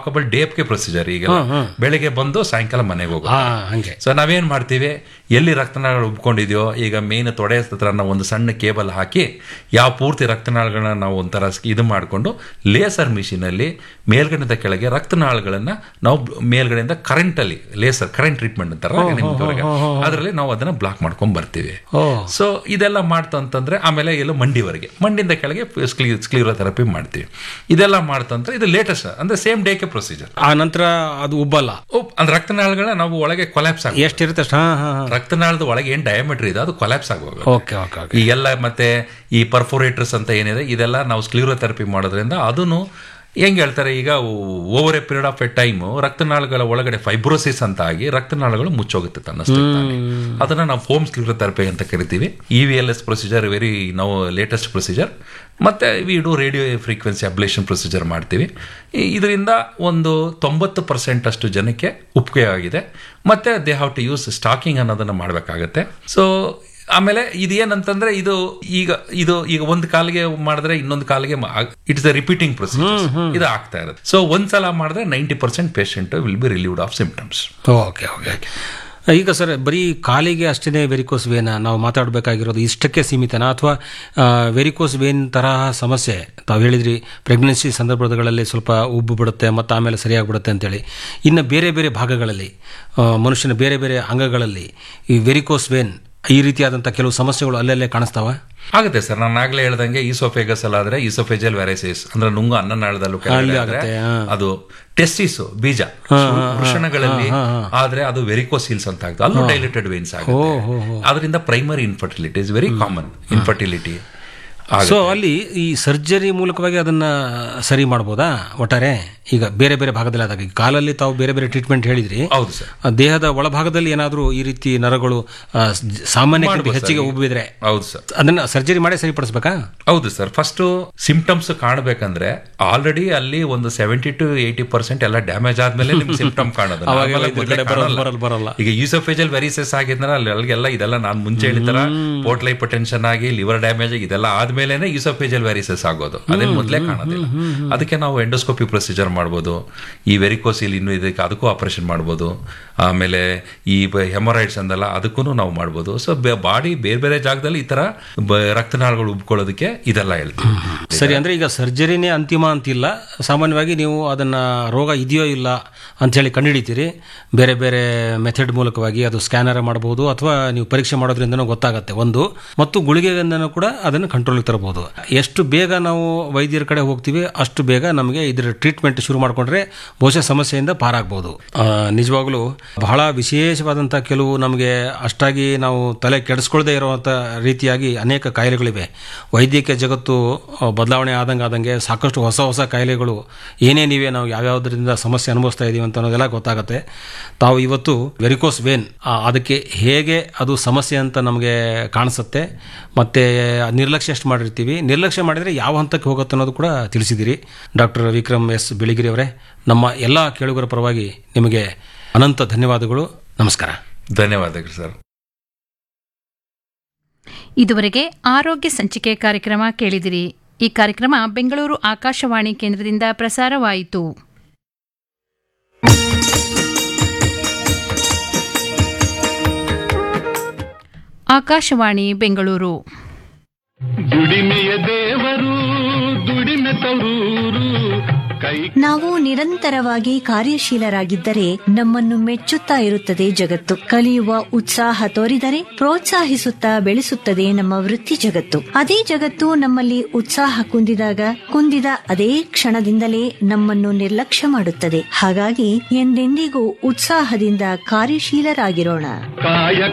Walkable ಡೇಪ್ಗೆ procedure ಈಗ ಬೆಳಿಗ್ಗೆ ಬಂದು ಸಾಯಂಕಾಲ ಮನೆಗೆ ಹೋಗೋದು ಹಾ ಹಂಗೆ ಸೊ ನಾವೇನ್ ಮಾಡ್ತೀವಿ ಎಲ್ಲಿ ರಕ್ತನಾಳಗಳು ಉಬ್ಕೊಂಡಿದೆಯೋ ಈಗ ಮೇನ್ ತೊಡೆ ಹತ್ರ ನಾವು ಒಂದು ಸಣ್ಣ ಕೇಬಲ್ ಹಾಕಿ ಯಾವ ಪೂರ್ತಿ ರಕ್ತನಾಳಗಳನ್ನ ನಾವು ಒಂಥರ ಸ್- ಇದು ಮಾಡಿಕೊಂಡು ಲೇಸರ್ ಮಿಷಿನಲ್ಲಿ ಮೇಲ್ಗಡೆಯಿಂದ ಕೆಳಗೆ ರಕ್ತನಾಳಗಳನ್ನ ನಾವು ಮೇಲ್ಗಡೆಯಿಂದ ಕರೆಂಟ್ ಅಲ್ಲಿ ಲೇಸರ್ ಕರೆಂಟ್ ಟ್ರೀಟ್ಮೆಂಟ್ ಅಂತಾರ ಅದರಲ್ಲಿ ನಾವು ಅದನ್ನ ಬ್ಲಾಕ್ ಮಾಡ್ಕೊಂಡ್ ಬರ್ತೀವಿ ಓ ಸೊ ಇದೆಲ್ಲ ಮಾಡ್ತು ಅಂತಂದ್ರೆ ಆಮೇಲೆ ಎಲ್ಲೋ ಮಂಡಿವರೆಗೆ ಮಂಡಿಯಿಂದ ಕೆಳಗೆ ಸ್ಕ್ಲೀರೋಥೆರಪಿ ಮಾಡ್ತೀವಿ ಇದೆಲ್ಲ ಮಾಡ್ತಂದ್ರೆ ಇದು ಲೇಟೆಸ್ಟ್ ಅಂದ್ರೆ ಸೇಮ್ ಡೇಗೆ ಪ್ರೊಸೀಜರ್ ಆ ನಂತರ ಅದು ಉಬ್ಬಲ್ಲ ಅಂದ್ರೆ ರಕ್ತನಾಳಗಳನ್ನ ನಾವು ಒಳಗೆ ಕೊಲ್ಯಾಪ್ಸ್ ಆಗ ಎಷ್ಟಿರುತ್ತೆ ಅಷ್ಟು ಹಾ ಹಾ ಹಾ ರಕ್ತನಾಳದ ಒಳಗೆ ಏನ್ ಡಯಾಮೀಟರ್ ಇದೆ ಅದು ಕೊಲ್ಯಾಪ್ಸ್ ಆಗುವಾಗ ಓಕೆ ಓಕೆ ಓಕೆ ಈಗೆಲ್ಲ ಮತ್ತೆ ಈ ಪರ್ಫೋರೇಟರ್ಸ್ ಅಂತ ಏನಿದೆ ಇದೆಲ್ಲ ನಾವು ಸ್ಕ್ಲೀರೋಥೆರಪಿ ಮಾಡೋದ್ರಿಂದ ಅದನ್ನು ಹೆಂಗ್ ಹೇಳ್ತಾರೆ ಈಗ over a period of a time ರಕ್ತನಾಳಗಳ ಒಳಗಡೆ ಫೈಬ್ರೋಸಿಸ್ ಅಂತ ಆಗಿ ರಕ್ತನಾಳಗಳು ಮುಚ್ಚೋಗುತ್ತೆ ತನ್ನಷ್ಟಕ್ಕೆ ತಾನೇ. ಅದನ್ನ ನಾವು ಫೋಮ್ ಸ್ಕ್ಲೀರೋಥೆರಪಿ ಅಂತ ಕರಿತೀವಿ E V L S procedure very ನಾವು ಲೇಟೆಸ್ಟ್ ಪ್ರೊಸೀಜರ್ ಮತ್ತೆ we do radio frequency ablation procedure ಮಾಡ್ತೀವಿ ಈ- ಇದರಿಂದ ಒಂದು ತೊಂಬತ್ತು ಪರ್ಸೆಂಟ್ ಅಷ್ಟು ಜನಕ್ಕೆ ಉಪಯೋಗ ಆಗಿದೆ ಮತ್ತೆ they have to use stocking ಅನ್ನೋದನ್ನ ಮಾಡಬೇಕಾಗತ್ತೆ ಸೊ ಆಮೇಲೆ ಇದೇನಂತಂದ್ರೆ ಇದು ಈಗ ಇದು ಈಗ ಒಂದು ಕಾಲಿಗೆ ಮಾಡಿದ್ರೆ ಇನ್ನೊಂದು ಕಾಲಿಗೆ ಇಟ್ಸ್ ದ ರಿಪೀಟಿಂಗ್ ಪ್ರೊಸೀಜರ್ ಇದು ಆಗ್ತಾ ಇರುತ್ತೆ ಸೊ ಒಂದ್ಸಲ ಮಾಡಿದ್ರೆ ninety percent patient will be relieved of symptoms okay okay okay ಈಗ ಸರ್ ಬರೀ ಕಾಲಿಗೆ ಅಷ್ಟೇ ವೆರಿಕೋಸ್ ವೇನ ನಾವು ಮಾತಾಡಬೇಕಾಗಿರೋದು ಇಷ್ಟಕ್ಕೆ ಸೀಮಿತನಾ ಅಥವಾ ವೆರಿಕೋಸ್ ವೇನ್ ತರಹ ಸಮಸ್ಯೆ ತಾವು ಹೇಳಿದ್ರಿ ಪ್ರೆಗ್ನೆನ್ಸಿ ಸಂದರ್ಭಗಳಲ್ಲಿ ಸ್ವಲ್ಪ ಉಬ್ಬು ಬಿಡುತ್ತೆ ಮತ್ತು ಆಮೇಲೆ ಸರಿಯಾಗಿಬಿಡುತ್ತೆ ಅಂತೇಳಿ ಇನ್ನು ಬೇರೆ ಬೇರೆ ಭಾಗಗಳಲ್ಲಿ ಆ, ಮನುಷ್ಯನ ಬೇರೆ ಬೇರೆ ಅಂಗಗಳಲ್ಲಿ ಈ ವೆರಿಕೋಸ್ ವೇನ್ ಈ ರೀತಿಯಾದಂಥ ಕೆಲವು ಸಮಸ್ಯೆಗಳು ಅಲ್ಲಲ್ಲೇ ಕಾಣಿಸ್ತಾವ ಆಗುತ್ತೆ ಸರ್ ನಾನು ಆಗ್ಲೇ ಹೇಳ್ದಂಗೆ ಈಸೋಫೇಗಸ್ ಅಲ್ಲ ಆದ್ರೆ ಈಸೋಫೇಜಲ್ ವ್ಯಾರೈಸಿಸ್ ಅಂದ್ರೆ ನುಂಗು ಅನ್ನನಾಳದಲ್ಲೂ ಕೆಳಗಡೆ ಆದ್ರೆ ಅದು ಟೆಸ್ಟಿಸ್ ಬೀಜ ವೃಷಣಗಳಲ್ಲಿ ಆದ್ರೆ ಅದು ವೆರಿಕೋಸಿಲ್ಸ್ ಅಂತ ಆಗ್ತದೆ ಅಲ್ಲೂ ಡೈಲೇಟೆಡ್ ವೇನ್ಸ್ ಆಗುತ್ತೆ ಅದರಿಂದ primary infertility is very common infertility so ಅಲ್ಲಿ ಈ ಸರ್ಜರಿ ಮೂಲಕವಾಗಿ ಅದನ್ನ ಸರಿ ಮಾಡ್ಬೋದಾ ಒಟ್ಟಾರೆ ಈಗ ಬೇರೆ ಬೇರೆ ಭಾಗದಲ್ಲಿ ಆದಾಗ ಈಗ ಕಾಲಲ್ಲಿ ತಾವು ಬೇರೆ ಬೇರೆ ಟ್ರೀಟ್ಮೆಂಟ್ ಹೇಳಿದ್ರಿ ಹೌದು ಸರ್ ಆ ದೇಹದ ಒಳಭಾಗದಲ್ಲಿ ಏನಾದರೂ ಈ ರೀತಿ ನರಗಳು ಆ, ಸ್- ಸಾಮಾನ್ಯಕ್ಕಿಂತ ಹೆಚ್ಚಿಗೆ ಉಬ್ಬಿದ್ರೆ ಹೌದು ಸರ್ ಅದನ್ನ ಸರ್ಜರಿ ಮಾಡಿ ಸರಿಪಡಿಸ್ಬೇಕಾ ಹೌದು ಸರ್ ಫಸ್ಟ್ ಸಿಂಪ್ಟಮ್ಸ್ ಕಾಣಬೇಕಂದ್ರೆ ಆಲ್ರೆಡಿ ಅಲ್ಲಿ ಒಂದು ಸೆವೆಂಟಿ ಟು ಏಯ್ಟಿ ಪರ್ಸೆಂಟ್ ಎಲ್ಲ ಡ್ಯಾಮೇಜ್ ಆದ್ಮೇಲೆ ನಿಮ್ಗೆ ಸಿಂಪ್ಟಮ್ ಕಾಣೋದು Normal ಆಗಿ ಮೊದ್ಲೇ ಕಾಣಲ್ಲ. ಬರಲ್ಲ ಬರಲ್ಲ ಈಗ ಯೂಸೋಫೇಜಲ್ ವೆರಿಸಸ್ ಆಗಿದ್ರೆ ಅಲ್ಲಿ ಅಲ್ಲಿಗೆಲ್ಲ ಇದೆಲ್ಲ ನಾನು ಮುಂಚೆ ಹೇಳಿತರ ಪೋರ್ಟ್ ಲೈಪೋಟೆನ್ಷನ್ ಆಗಿ ಲಿವರ್ ಡ್ಯಾಮೇಜ್ ಆಗಿ ಇದೆಲ್ಲ ಆದ್ಮೇಲೆ ಯೂಸೋಫೇಜಲ್ ವೆರಿಸಸ್ ಆಗೋದು ಅದೇನ್ ಮೊದಲೇ ಕಾಣೋದಿಲ್ಲ ಅದಕ್ಕೆ ನಾವು ಎಂಡೋಸ್ಕೋಪಿ ಪ್ರೊಸೀಜರ್ ಮಾಡ್ಬೋದು ಈ ವೆರಿಕೋಸಿಲ್ ಇನ್ನು ಇದಕ್ಕೆ ಅದಕ್ಕೂ ಆಪರೇಷನ್ ಮಾಡ್ಬೋದು ಆಮೇಲೆ ಈ ಹೆಮೊರೈಡ್ಸ್ ಅಂದಲ್ಲ ಅದಕ್ಕೂ ನಾವು ಮಾಡ್ಬೋದು ಸೊ ಬಾಡಿ ಬೇರೆ ಬೇರೆ ಜಾಗದಲ್ಲಿ ಈ ತರ ಬ- ರಕ್ತನಾಳಗಳು ಉಬ್ಕೊಳ್ಳೋದಕ್ಕೆ ಇದೆಲ್ಲ ಹೇಳ್ತೀವಿ ಸರಿ ಅಂದ್ರೆ ಈಗ ಸರ್ಜರಿನೇ ಅಂತಿಮ ಅಂತಿಲ್ಲ ಸಾಮಾನ್ಯವಾಗಿ ನೀವು ಅದನ್ನ ರೋಗ ಇದೆಯೋ ಇಲ್ಲ ಅಂತ ಹೇಳಿ ಕಂಡುಹಿಡಿತೀರಿ ಬೇರೆ ಬೇರೆ ಮೆಥಡ್ ಮೂಲಕವಾಗಿ ಅದು ಸ್ಕ್ಯಾನರ್ ಮಾಡಬಹುದು ಅಥವಾ ನೀವು ಪರೀಕ್ಷೆ ಮಾಡೋದ್ರಿಂದನೂ ಗೊತ್ತಾಗುತ್ತೆ ಒಂದು ಮತ್ತು ಗುಳಿಗೆಯಿಂದನೂ ಕೂಡ ಅದನ್ನು ಕಂಟ್ರೋಲ್ಗೆ ತರಬಹುದು ಎಷ್ಟು ಬೇಗ ನಾವು ವೈದ್ಯರ ಕಡೆ ಹೋಗ್ತೀವಿ ಅಷ್ಟು ಬೇಗ ನಮಗೆ ಇದರ ಟ್ರೀಟ್ಮೆಂಟ್ ಶುರು ಮಾಡಿಕೊಂಡ್ರೆ ಬಹುಶಃ ಸಮಸ್ಯೆಯಿಂದ ಪಾರಾಗಬಹುದು ಆ, ನಿಜವಾಗ್ಲೂ ಬಹಳ ವಿಶೇಷವಾದಂಥ ಕೆಲವು ನಮಗೆ ಅಷ್ಟಾಗಿ ನಾವು ತಲೆ ಕೆಡಿಸ್ಕೊಳ್ದೇ ಇರುವಂಥ ರೀತಿಯಾಗಿ ಅನೇಕ ಕಾಯಿಲೆಗಳಿವೆ ವೈದ್ಯಕೀಯ ಜಗತ್ತು ಆ, ಬದಲಾವಣೆ ಆದಂಗೆ ಆದಂಗೆ ಸಾಕಷ್ಟು ಹೊಸ ಹೊಸ ಕಾಯಿಲೆಗಳು ಏನೇನಿವೆ ನಾವು ಯಾವ್ಯಾವುದರಿಂದ ಸಮಸ್ಯೆ ಅನುಭವಿಸ್ತಾ ಇದೀವಿ ಅಂತ ಅನ್ನೋದೆಲ್ಲ ಗೊತ್ತಾಗುತ್ತೆ ತಾವು ಇವತ್ತು ವೆರಿಕೋಸ್ ವೇನ್ ಅದಕ್ಕೆ ಹೇಗೆ ಅದು ಸಮಸ್ಯೆ ಅಂತ ನಮಗೆ ಕಾಣಿಸುತ್ತೆ ಮತ್ತೆ ನಿರ್ಲಕ್ಷ್ಯ ಎಷ್ಟು ಮಾಡಿರ್ತೀವಿ ನಿರ್ಲಕ್ಷ್ಯ ಮಾಡಿದರೆ ಯಾವ ಹಂತಕ್ಕೆ ಹೋಗುತ್ತೆ ಅನ್ನೋದು ಕೂಡ ತಿಳಿಸಿದಿರಿ ಡಾಕ್ಟರ್ ವಿಕ್ರಮ್ ಎಸ್ ಬಿಳಿಗಿರಿ ಅವರೇ ನಮ್ಮ ಎಲ್ಲ ಕೇಳುಗರ ಪರವಾಗಿ ನಿಮಗೆ ಅನಂತ ಧನ್ಯವಾದಗಳು ನಮಸ್ಕಾರ ಧನ್ಯವಾದಗಳು ಸರ್ ಇದುವರೆಗೆ ಆರೋಗ್ಯ ಸಂಚಿಕೆ ಕಾರ್ಯಕ್ರಮ ಕೇಳಿದಿರಿ ಈ ಕಾರ್ಯಕ್ರಮ ಬೆಂಗಳೂರು ಆಕಾಶವಾಣಿ ಕೇಂದ್ರದಿಂದ ಪ್ರಸಾರವಾಯಿತು ಆಕಾಶವಾಣಿ ಬೆಂಗಳೂರು ದುಡಿಮೆಯ ದೇವರು ದುಡಿಮೆ ತರೂರು ಕೈ ನಾವು ನಿರಂತರವಾಗಿ ಕಾರ್ಯಶೀಲರಾಗಿದ್ದರೆ ನಮ್ಮನ್ನು ಮೆಚ್ಚುತ್ತಾ ಇರುತ್ತದೆ ಜಗತ್ತು ಕಲಿಯುವ ಉತ್ಸಾಹ ತೋರಿದರೆ ಪ್ರೋತ್ಸಾಹಿಸುತ್ತಾ ಬೆಳೆಸುತ್ತದೆ ನಮ್ಮ ವೃತ್ತಿ ಜಗತ್ತು ಅದೇ ಜಗತ್ತು ನಮ್ಮಲ್ಲಿ ಉತ್ಸಾಹ ಕುಂದಿದಾಗ ಕುಂದಿದ ಅದೇ ಕ್ಷಣದಿಂದಲೇ ನಮ್ಮನ್ನು ನಿರ್ಲಕ್ಷ್ಯ ಮಾಡುತ್ತದೆ ಹಾಗಾಗಿ ಎಂದೆಂದಿಗೂ ಉತ್ಸಾಹದಿಂದ ಕಾರ್ಯಶೀಲರಾಗಿರೋಣ ಕಾಯ